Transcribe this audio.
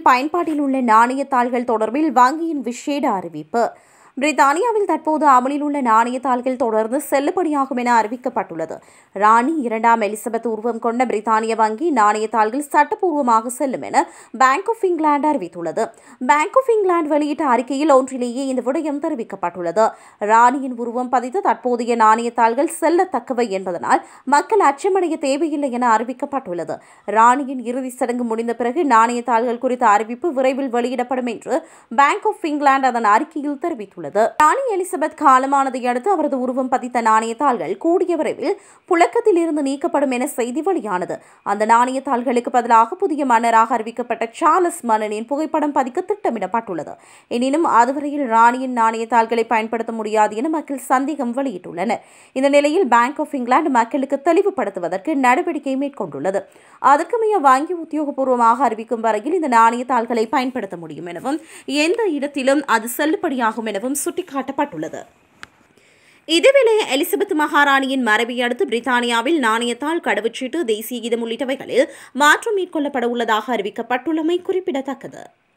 பிரித்தானியாவில் பயன்பாட்டில் உள்ள நாணயத்தாள்கள் தொடர்பில் வங்கியின் விசேட அறிவிப்பு பிரித்தானியாவில் தற்போது அமலில் உள்ள நாணயத்தாள்கள் தொடர்ந்து செல்லுபடியாகும் என அறிவிக்கப்பட்டுள்ளது ராணி இரண்டாம் எலிசபெத் உருவம் கொண்ட பிரித்தானிய வங்கி நாணயத்தாள்கள் சட்டப்பூர்வமாக செல்லும் என பேங்க் ஆஃப் இங்கிலாந்து அறிவித்துள்ளது பேங்க் ஆஃப் இங்கிலாந்து வெளியிட்ட அறிக்கையில் ஒன்றிலேயே இந்த விடயம் தெரிவிக்கப்பட்டுள்ளது ராணியின் உருவம் பதித்த தற்போதைய நாணயத்தாள்கள் செல்லத்தக்கவை என்பதனால் மக்கள் அச்சமடைய தேவையில்லை என அறிவிக்கப்பட்டுள்ளது ராணியின் இறுதிச் சடங்கு முடிந்த பிறகு நாணயத்தாள்கள் குறித்த அறிவிப்பு விரைவில் வெளியிடப்படும் என்று பேங்க் ஆஃப் இங்கிலாந்து அதன் அறிக்கையில் தெரிவித்துள்ளது ராணி எலிசபெத் காலமானதை அடுத்து அவரது உருவம் பதித்த நாணயத்தாள்கள் கூடிய விரைவில் புழக்கத்தில் இருந்து நீக்கப்படும் என செய்தி வெளியானது அந்த நாணயத்தாள்களுக்கு பதிலாக புதிய மன்னராக அறிவிக்கப்பட்ட சார்லஸ் மன்னனின் புகைப்படம் பதிக்க திட்டமிடப்பட்டுள்ளது எனினும் அதுவரையில் ராணியின் நாணயத்தாள்களை பயன்படுத்த முடியாது என மக்கள் சந்தேகம் வெளியிட்டுள்ளனர் இந்த நிலையில் பேங்க் ஆஃப் இங்கிலாந்து மக்களுக்கு தெளிவுபடுத்துவதற்கு நடவடிக்கை மேற்கொண்டுள்ளது அதற்குமைய வங்கி உத்தியோகபூர்வமாக அறிவிக்கும் வரையில் இந்த நாணயத்தாள்களை பயன்படுத்த முடியும் எனவும் எந்த இடத்திலும் அது செல்லுபடியாகும் எனவும் சுட்டிக்காட்டப்பட்டுள்ளது இதேவேளை எலிசபெத் மகாராணியின் மறைவை அடுத்து பிரித்தானியாவில் நாணயத்தாள் கடவுச்சீட்டு தேசிய கீதம் உள்ளிட்டவைகளில் மாற்றம் மேற்கொள்ளப்பட உள்ளதாக அறிவிக்கப்பட்டுள்ளமை குறிப்பிடத்தக்கது